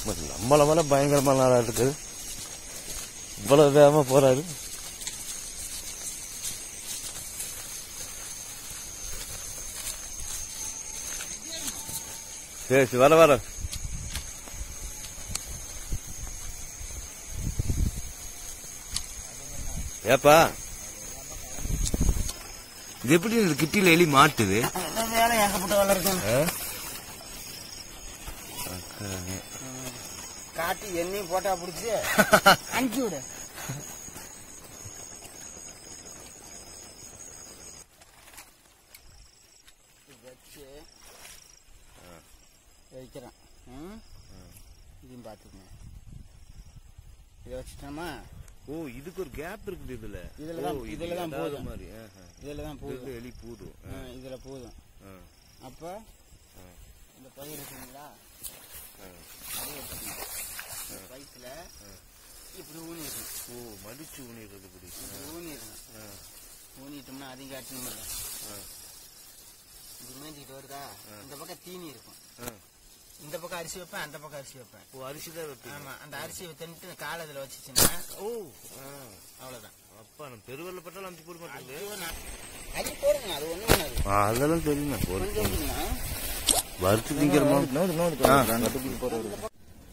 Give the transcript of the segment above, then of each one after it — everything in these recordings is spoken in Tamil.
நம்மள மேல பயங்கரமான நாளா இருக்குது இவ்வளவு வேகமா போறாரு சரி சரி வர வர ஏப்பா இது எப்படி இந்த கிட்டில எலி மாட்டுது வேலை ஏகப்பட்ட வேலை இருக்கும் காட்டி எண்ணெயும் போட்டா பிடிச்சி அனுப்பி விடு இது வச்சு வைக்கிறேன் ம்? இதையும் பார்த்துக்கங்க இதை வச்சுட்டோமா ஓ இதுக்கு ஒரு கேப் இருக்குது இதுல இதுல தான்- ஓ, இது இதுல தான் ஏதாவது போதும். மாதிரி ஆஹா. இதில் தான் இது போதும் எலி பூதும் ஆ, இதுல போதும் ஆ, அப்போ ஆ. இந்த பயிர் இருக்குங்களா அதே எடுத்துக்கணும் இந்த பைப்பில் இப்படி ஊனிடணும் ஓ மடிச்சு ஊனிடுறது இப்படி இப்படி ஊனிடணும் ஆ, ஊனிட்டோம்னா அதையும் காட்டணும் இல்லை ஆ, இப்படி மேய்ஞ்சிக்கிட்டு வருதா இந்த பக்கம் தீனி இருக்கும் ஆ. இந்த பக்கம் அரிசி வைப்பேன் அந்த பக்கம் அரிசி வைப்பேன் ஓ அரிசி தான் வைப்பீங்க ஆமா அந்த அரிசியை தின்ட்டு காலை அதில் வச்சுச்சுன்னா ஓ ஆ. அவ்வளோதான் அப்பா நம்ம பெருவெல்ல பட்டாலும் அமுத்தி போட மாட்டேங்குது அது போடுங்க அது ஒன்றும் பண்ணாது அதெல்லாம் தெரியுமா போடு கொஞ்சம் விடுங்க. வறுத்து திங்கிறமா நோடு நோடு ஆ. போறது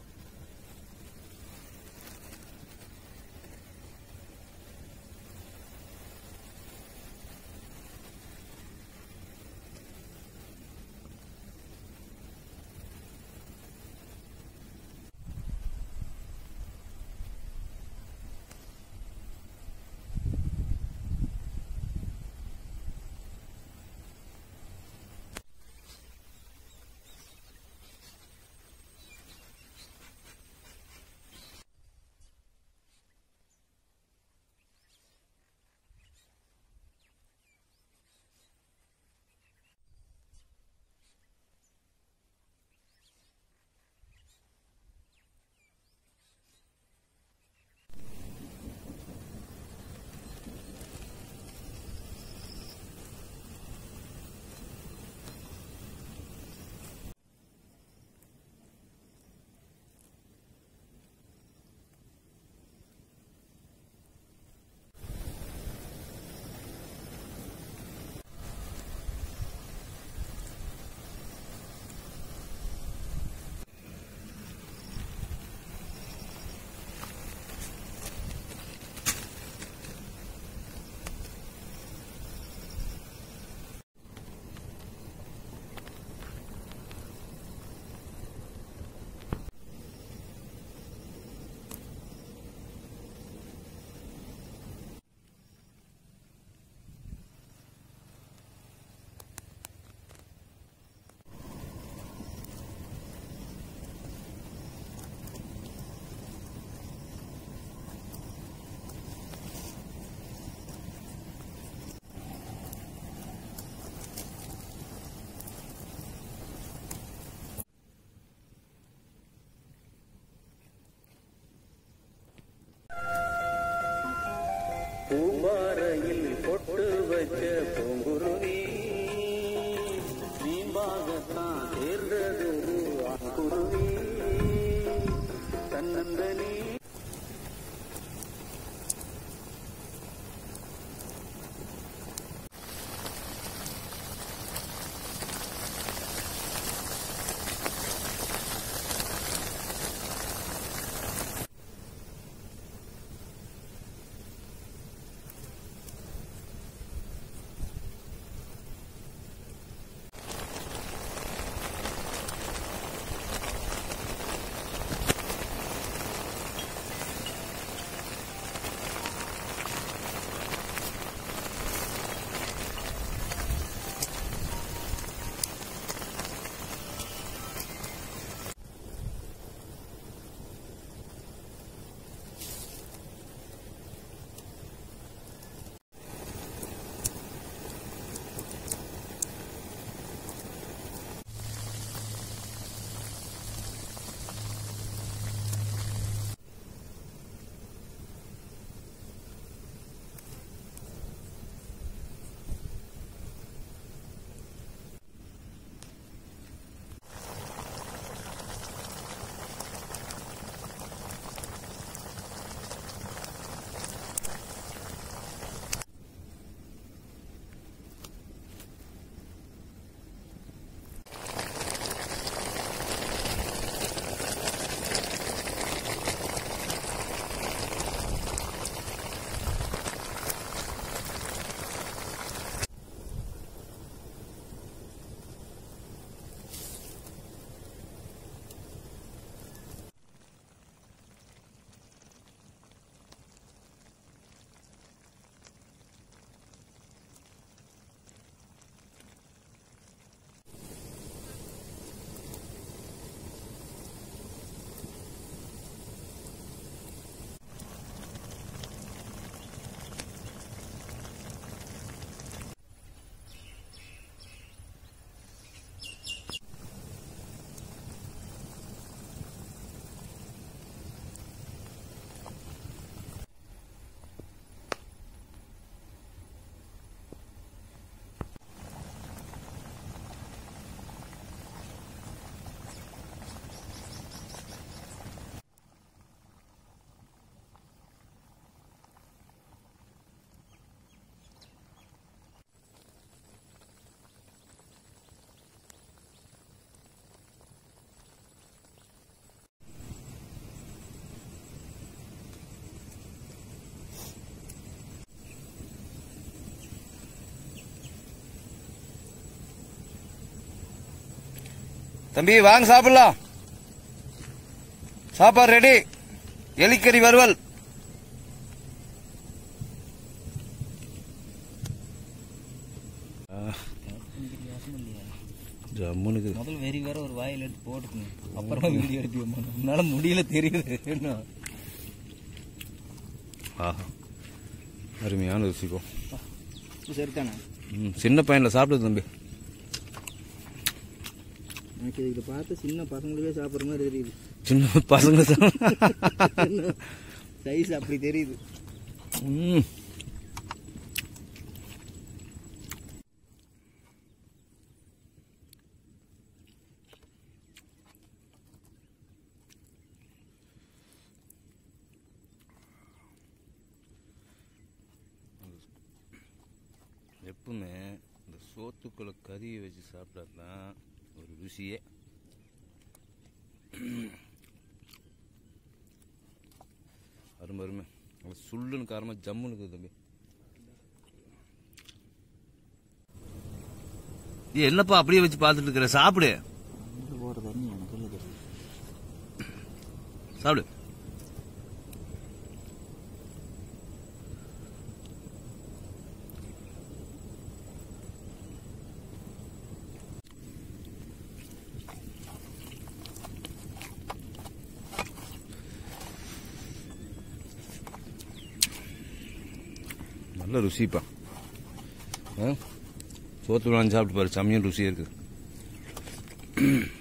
பூம்பாறையில் பொட்டு வச்ச பூங்குருவி நீம்பாகத்தான் சேர்ந்தது ஆண்குருவி தன்னந்தனி தம்பி வாங்க சாப்பிடலாம் சாப்பாடு ரெடி எலிக்கறி வறுவல் ஜம்முனுக்கு முதல் வெறி வேற ஒரு வாயில் எடுத்து போட்டுக்கணும் அப்புறமா வீடியோ எடுப்பியோமா என்னால முடியல தெரியுது என்ன ஆஹா அருமையான ருசிக்கோ சரிதானே ம் சின்ன பையனில் சாப்பிடுது தம்பி எனக்கு இதை பார்த்து சின்ன பசங்களுக்கே சாப்பிட்ற மாதிரி தெரியுது சின்ன பசங்க சாப்பிடு. சைஸ் அப்படி தெரியுது ம் எப்பவுமே இந்த சோத்துக்குள்ள கறியை வச்சு சாப்பிட்டா தான் ஒரு ருசியே அருமை அருமை நல்லா சுள்ளுன்னு காரமாக ஜம்முன்னு இருக்குது தம்பி ஏய், என்னப்பா அப்படியே வச்சு பார்த்துட்டு இருக்கிற சாப்பிடு போகிற தண்ணி எனக்கு இல்லை சாப்பிடு நல்ல ருசிப்பா ஆ? சோத்து வாங்கி சாப்பிட்டு பாரு செம்மையும் ருசியாக இருக்குது